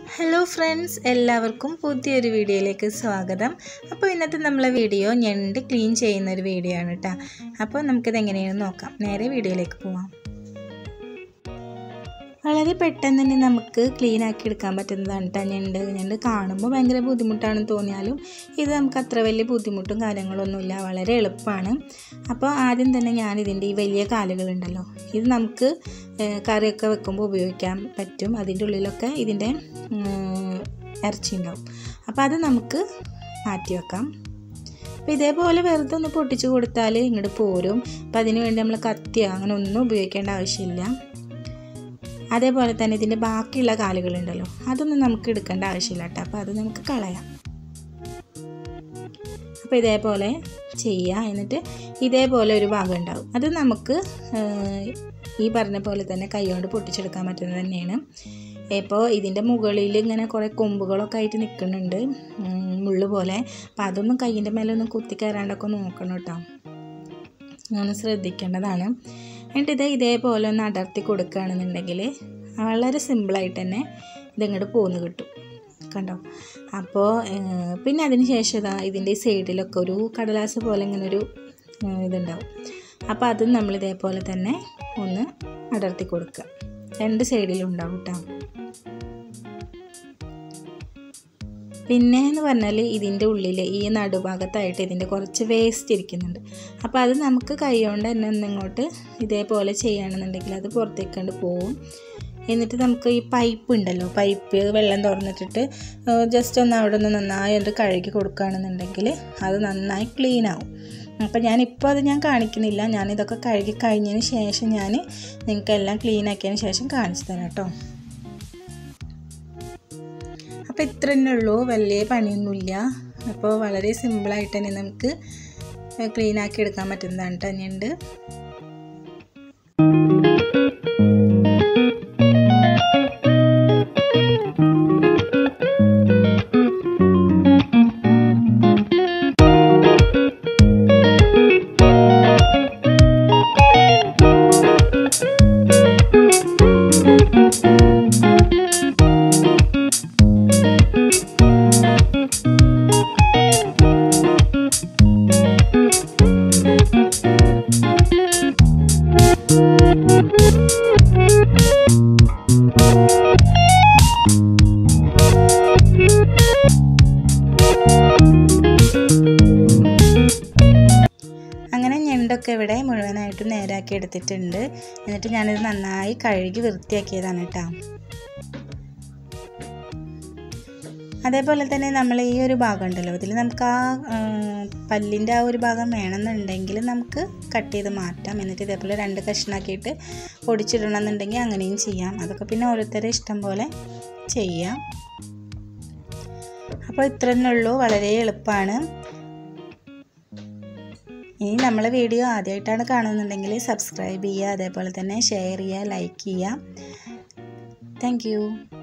hello friends എല്ലാവർക്കും പുതിയൊരു വീഡിയോയിലേക്ക് സ്വാഗതം അപ്പോൾ ഇന്നത്തെ നമ്മളെ വീഡിയോ ഞണ്ട് ക്ലീൻ ചെയ്യുന്ന ഒരു വീഡിയോ ആണ് കേട്ടോ അപ്പോൾ നമുക്കിത് എങ്ങനെയാണെന്ന് നോക്കാം നേരെ വീഡിയോയിലേക്ക് പോവാം വളരെ പെട്ടെന്ന് തന്നെ നമുക്ക് ക്ലീൻ ആക്കി എടുക്കാൻ പറ്റുന്നതാണ് കേട്ടോ ഞണ്ട് ഞണ്ട് കാണുമ്പോൾ ഭയങ്കര ബുദ്ധിമുട്ടാണെന്ന് തോന്നിയാലും ഇത് നമുക്ക് അത്ര വലിയ ബുദ്ധിമുട്ടും കാര്യങ്ങളൊന്നുമില്ല വളരെ എളുപ്പമാണ് അപ്പോൾ ആദ്യം തന്നെ ഞാൻ ഇതിൻ്റെ ഈ വലിയ കാലുകളുണ്ടല്ലോ ഇത് നമുക്ക് കറിയൊക്കെ വെക്കുമ്പോൾ ഉപയോഗിക്കാൻ പറ്റും അതിൻ്റെ ഉള്ളിലൊക്കെ ഇതിൻ്റെ ഇറച്ചി ഉണ്ടാവും അപ്പോൾ അത് നമുക്ക് മാറ്റി വെക്കാം അപ്പോൾ ഇതേപോലെ വെറുതെ ഒന്ന് പൊട്ടിച്ച് കൊടുത്താൽ ഇങ്ങോട്ട് പോരും അപ്പോൾ അതിന് വേണ്ടി നമ്മൾ കത്തിയോ അങ്ങനെ ഒന്നും ഉപയോഗിക്കേണ്ട ആവശ്യമില്ല അതേപോലെ തന്നെ ഇതിൻ്റെ ബാക്കിയുള്ള കാലുകളുണ്ടല്ലോ അതൊന്നും നമുക്ക് എടുക്കേണ്ട ആവശ്യമില്ല കേട്ടോ അപ്പോൾ അത് നമുക്ക് കളയാം അപ്പോൾ ഇതേപോലെ ചെയ്യുക എന്നിട്ട് ഇതേപോലെ ഒരു ഭാഗം ഉണ്ടാവും അത് നമുക്ക് ഈ പറഞ്ഞ പോലെ തന്നെ കൈകൊണ്ട് പൊട്ടിച്ചെടുക്കാൻ പറ്റുന്നത് തന്നെയാണ് ഇപ്പോൾ ഇതിൻ്റെ മുകളിൽ ഇങ്ങനെ കുറേ കൊമ്പുകളൊക്കെ ആയിട്ട് നിൽക്കുന്നുണ്ട് മുള്ളു പോലെ അപ്പം അതൊന്നും കയ്യിൻ്റെ മേലെ ഒന്നും കുത്തി കയറാണ്ടൊക്കെ നോക്കണം കേട്ടോ ഒന്ന് ശ്രദ്ധിക്കേണ്ടതാണ് എന്നിട്ട് ഇത് ഇതേപോലെ ഒന്ന് അടർത്തി കൊടുക്കുകയാണെന്നുണ്ടെങ്കിൽ വളരെ സിമ്പിളായിട്ട് തന്നെ ഇതിങ്ങോട്ട് പോന്ന് കിട്ടും കണ്ടോ അപ്പോൾ പിന്നെ അതിന് ശേഷം ഇതാ ഇതിൻ്റെ സൈഡിലൊക്കെ ഒരു കടലാസ് പോലെ ഇങ്ങനെ ഒരു ഇതുണ്ടാവും അപ്പോൾ അതും നമ്മൾ ഇതേപോലെ തന്നെ ഒന്ന് അടർത്തി കൊടുക്കുക രണ്ട് സൈഡിലും ഉണ്ടാവും കേട്ടോ പിന്നെ എന്ന് പറഞ്ഞാൽ ഇതിൻ്റെ ഉള്ളിൽ ഈ നടുഭാഗത്തായിട്ട് ഇതിൻ്റെ കുറച്ച് വേസ്റ്റ് ഇരിക്കുന്നുണ്ട് അപ്പോൾ അത് നമുക്ക് കൈകൊണ്ട് തന്നെ ഒന്നിങ്ങോട്ട് ഇതേപോലെ ചെയ്യുകയാണെന്നുണ്ടെങ്കിൽ അത് പുറത്തേക്ക് കൊണ്ട് പോവും എന്നിട്ട് നമുക്ക് ഈ പൈപ്പ് ഉണ്ടല്ലോ പൈപ്പ് വെള്ളം തുറന്നിട്ടിട്ട് ജസ്റ്റ് ഒന്ന് അവിടെ നിന്ന് നന്നായി ഒന്ന് കഴുകി കൊടുക്കുകയാണെന്നുണ്ടെങ്കിൽ അത് നന്നായി ക്ലീൻ ആവും അപ്പോൾ ഞാനിപ്പോൾ അത് ഞാൻ കാണിക്കുന്നില്ല ഞാനിതൊക്കെ കഴുകി കഴിഞ്ഞതിന് ശേഷം ഞാൻ നിങ്ങൾക്കെല്ലാം ക്ലീൻ ആക്കിയതിന് ശേഷം കാണിച്ചു തരാം കേട്ടോ അപ്പോൾ ഇത്ര തന്നെ ഉള്ളൂ വലിയ പണിയൊന്നുമില്ല അപ്പോൾ വളരെ സിമ്പിളായിട്ട് തന്നെ നമുക്ക് ക്ലീൻ ആക്കി എടുക്കാൻ പറ്റുന്നതാണ് തന്നെയുണ്ട് അങ്ങനെ ഞണ്ടൊക്കെ ഇവിടെ മുഴുവനായിട്ടും നേരാക്കി എടുത്തിട്ടുണ്ട് എന്നിട്ട് ഞാനിത് നന്നായി കഴുകി വൃത്തിയാക്കിയതാണ് കേട്ടോ അതേപോലെ തന്നെ നമ്മൾ ഈ ഒരു ഭാഗം ഉണ്ടല്ലോ ഇതിൽ നമുക്ക് ആ പല്ലിൻ്റെ ആ ഒരു ഭാഗം വേണമെന്നുണ്ടെങ്കിൽ നമുക്ക് കട്ട് ചെയ്ത് മാറ്റാം എന്നിട്ട് ഇതേപോലെ രണ്ട് കഷ്ണാക്കിയിട്ട് പൊടിച്ചിടണമെന്നുണ്ടെങ്കിൽ അങ്ങനെയും ചെയ്യാം അതൊക്കെ പിന്നെ ഓരോരുത്തരുടെ ഇഷ്ടം പോലെ ചെയ്യാം അപ്പോൾ ഇത്ര തന്നെ ഉള്ളൂ വളരെ എളുപ്പമാണ് ഇനി നമ്മളെ വീഡിയോ ആദ്യമായിട്ടാണ് കാണുന്നുണ്ടെങ്കിൽ സബ്സ്ക്രൈബ് ചെയ്യുക അതേപോലെ തന്നെ ഷെയർ ചെയ്യുക ലൈക്ക് ചെയ്യുക താങ്ക്